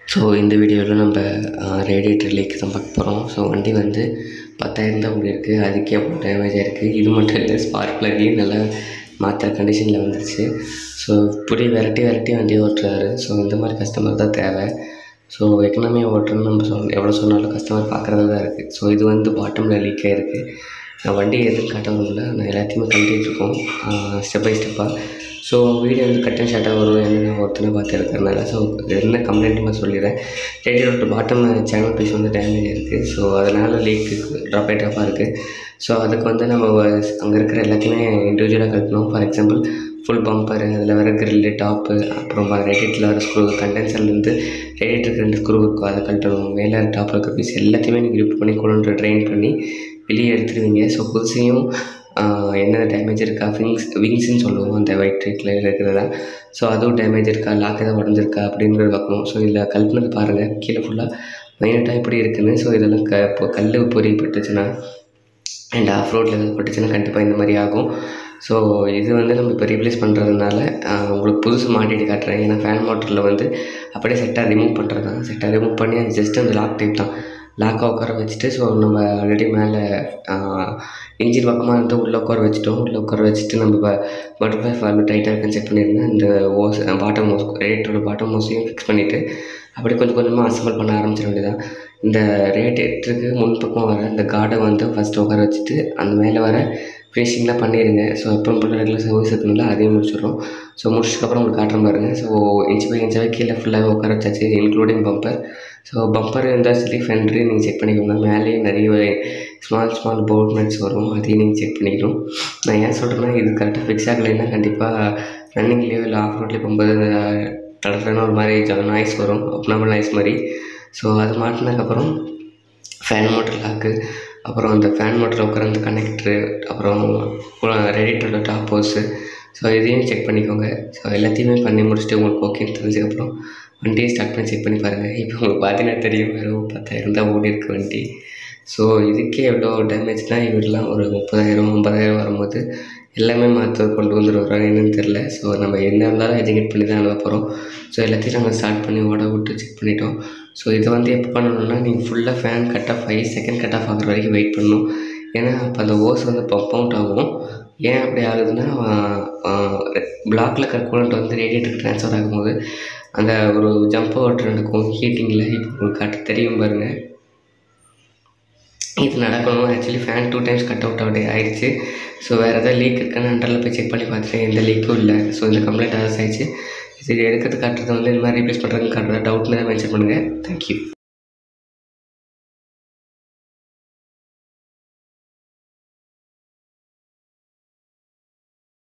so இந்த வீடியோவில் நம்ம ரேடியேட்டர் லீக் தான் பார்க்க போகிறோம் ஸோ வண்டி வந்து பத்தாயிரம் தான் ஓடிருக்கு அதுக்கே அவ்வளோ டேமேஜ் ஆகிருக்கு இது மட்டும் இல்லை ஸ்பார்க் ப்ளக்கே நல்லா மாற்ற கண்டிஷனில் வந்துருச்சு ஸோ இப்படி வெரைட்டி வெரைட்டி வண்டி ஓட்டுறாரு ஸோ இந்த மாதிரி கஸ்டமர் தான் தேவை ஸோ எக்கனாமியாக ஓட்டுறோன்னு நம்ம சொல் எவ்வளோ சொன்னாலும் கஸ்டமர் பார்க்குறது தான் இருக்குது ஸோ இது வந்து பாட்டமில் லீக் ஆகிருக்கு நான் வண்டி எதுவும் காட்ட வரும்ல நான் எல்லாத்தையுமே கழட்டிட்டு இருக்கோம் ஸ்டெப் பை ஸ்டெப்பாக ஸோ வீடியோ வந்து கட் அண்ட் ஷார்ட்டாக வரும் என்னென்ன ஒருத்தனை பார்த்து இருக்கிறனால ஸோ என்ன கம்ப்ளைண்ட்டுமே சொல்லிடுறேன் ரேடியோட பாட்டம் சேனல் பீஸ் வந்து டேமேஜ் இருக்குது ஸோ அதனால் லீக் ட்ராப் ஆகி ட்ராப்பாக இருக்குது ஸோ அதுக்கு வந்து நம்ம அங்கே இருக்கிற எல்லாத்தையுமே இண்டிவிஜுவலாக கட்டணும் ஃபார் எக்ஸாம்பிள் ஃபுல் பம்பர் அதில் வர கிரில்லு டாப்பு அப்புறம் ரேடியேட்டில் வர ஸ்க்ரூ கண்டென்சர்லேருந்து ரேடியேட்டருக்கு ரெண்டு ஸ்க்ரூ இருக்கும் அதை கழட்டணும் மேலே டாப்பில் இருக்கிற பீஸ் எல்லாத்தையுமே நீங்கள் ரிப் பண்ணி கொண்டு ட்ரெயின் பண்ணி வெளியே எடுத்துருவீங்க ஸோ புதுசையும் என்ன டேமேஜ் இருக்கா விங்ஸ் விங்ஸ்ன்னு சொல்லுவோம் அந்த ஒயிட் ரேட்டில் இருக்கிறதா ஸோ அதுவும் டேமேஜ் இருக்கா லாக் எதாவது உடஞ்சிருக்கா அப்படிங்கிறத பார்க்கணும் ஸோ இதில் கல்பனது பாருங்கள் கீழே ஃபுல்லாக மைனட்டாக எப்படி இருக்குன்னு ஸோ இதெல்லாம் க இப்போ கல் பொறி பட்டுச்சுன்னா அண்ட் ஆஃப் ரோட்டில் எதாவது பட்டுச்சுன்னா கண்டிப்பாக இந்த மாதிரி ஆகும் ஸோ இது வந்து நம்ம இப்போ ரீப்ளேஸ் பண்ணுறதுனால உங்களுக்கு புதுசு மாட்டிட்டு காட்டுறேன் ஏன்னா ஃபேன் மோட்டரில் வந்து அப்படியே செட்டாக ரிமூவ் பண்ணுறது தான் செட்டாக ரிமூவ் பண்ணி அது ஜஸ்ட் அந்த லாக் டைப் தான் லாக்காக உட்கார வச்சுட்டு ஸோ நம்ம ஆல்ரெடி மேலே இன்ஜின் பக்கமாக இருந்து உள்ளே உட்கார வச்சுட்டோம் உள்ளே உட்கார வச்சுட்டு நம்ம இப்போ பட்டர்ஃப்ளை ஃபால்வ் டைட்டாக இருக்குன்னு செக் பண்ணியிருந்தேன் இந்த ஓஸ் பாட்டம் ஓஸ் ரேட்டோட பாட்டம் ஓஸையும் ஃபிக்ஸ் பண்ணிவிட்டு அப்படி கொஞ்சம் கொஞ்சமாக அசம்பிள் பண்ண ஆரம்பிச்சிட வேண்டியதான் இந்த ரேட்டேட்டருக்கு முன்பக்கம் வர இந்த கார்டை வந்து ஃபஸ்ட்டு உட்கார வச்சுட்டு அந்த மேலே வர ஃபினிஷிங்லாம் பண்ணிடுங்க ஸோ அப்புறம் போல் ரெகுலர் சர்வீஸ் இருக்குங்களா அதையும் முடிச்சிடுறோம் ஸோ முடிச்சதுக்கப்புறம் உங்களுக்கு காட்டுற பாருங்க ஸோ இன்ச்சு பை இன்ச்சாவே கீழே ஃபுல்லாகவே உட்கார வச்சாச்சு இன்க்ளூடிங் பம்பர் ஸோ பம்பர் இருந்தால் சரி ஃபென்ட்ரி நீங்கள் செக் பண்ணிக்கோங்க மேலேயும் நிறைய ஸ்மால் ஸ்மால் போர்ட் நட்ஸ் வரும் அதையும் நீங்கள் செக் பண்ணிக்கணும் நான் ஏன் சொல்கிறேன்னா இது கரெக்டாக ஃபிக்ஸ் ஆகலைன்னா கண்டிப்பாக ரன்னிங்லேயோ இல்லை ஆஃப் ரோட்லேயோ போகும்போது தடத்துலனா ஒரு மாதிரி நாய்ஸ் வரும் அப்னாமல் நாய்ஸ் மாதிரி ஸோ அது மாட்டினதுக்கப்புறம் ஃபேன் மோட்டர் லாக்கு அப்புறம் அந்த ஃபேன் மோட்டரில் உட்கார அந்த கனெக்டரு அப்புறம் ரேடியேட்டரோட டாப் ஹோஸு ஸோ இதையும் செக் பண்ணிக்கோங்க ஸோ எல்லாத்தையுமே பண்ணி முடிச்சுட்டு உங்களுக்கு ஓகேன்னு தெரிஞ்சதுக்கப்புறம் வண்டியை ஸ்டார்ட் பண்ணி செக் பண்ணி பாருங்கள் இப்போ உங்களுக்கு பார்த்தீங்கன்னா தெரியும் வெறும் பத்தாயிரம் தான் ஓடி இருக்கு வண்டி ஸோ இதுக்கே எவ்வளோ டேமேஜ்னால் இவரெலாம் ஒரு முப்பதாயிரம் ஐம்பதாயிரம் வரும்போது எல்லாமே மாற்ற கொண்டு வந்துடுவாங்க என்னன்னு தெரில ஸோ நம்ம என்ன இருந்தாலும் எஜுகேட் பண்ணி தான் அனுப்ப போகிறோம் ஸோ எல்லாத்தையும் நாங்கள் ஸ்டார்ட் பண்ணி ஓட விட்டு செக் பண்ணிட்டோம் ஸோ இதை வந்து எப்போ பண்ணணும்னா நீங்கள் ஃபுல்லாக fan cut off five second cut off ஆகிற வரைக்கும் வெயிட் பண்ணணும் ஏன்னா அப்போ அந்த ஓஸ் வந்து பம்ப் அவுட் ஆகும் ஏன் அப்படி ஆகுதுன்னா பிளாக்கில் இருக்கிற கூலண்ட் வந்து ரேடியேட்டருக்கு ட்ரான்ஸ்ஃபர் ஆகும்போது அந்த ஒரு ஜம்ப் அவுட் நடக்கும் ஹீட்டிங்கில் இப்போ உங்களுக்கு காட்டு தெரியும் பாருங்கள் இது நடக்கணும் actually fan two times cut out out ஆயிடுச்சு ஸோ வேறு எதாவது லீக் இருக்கான்னு அண்டரில் போய் செக் பண்ணி பார்த்துட்டேன் எந்த லீக்கும் இல்லை ஸோ இந்த கம்ப்ளைண்ட் அரசு ஆயிடுச்சு இது எடுக்கிறது காட்டுறது வந்து இந்த மாதிரி ரீப்ளேஸ் பண்ணுறதுன்னு காட்டுறது டவுட்னு தான் மென்ஷன் பண்ணுங்கள் தேங்க்யூ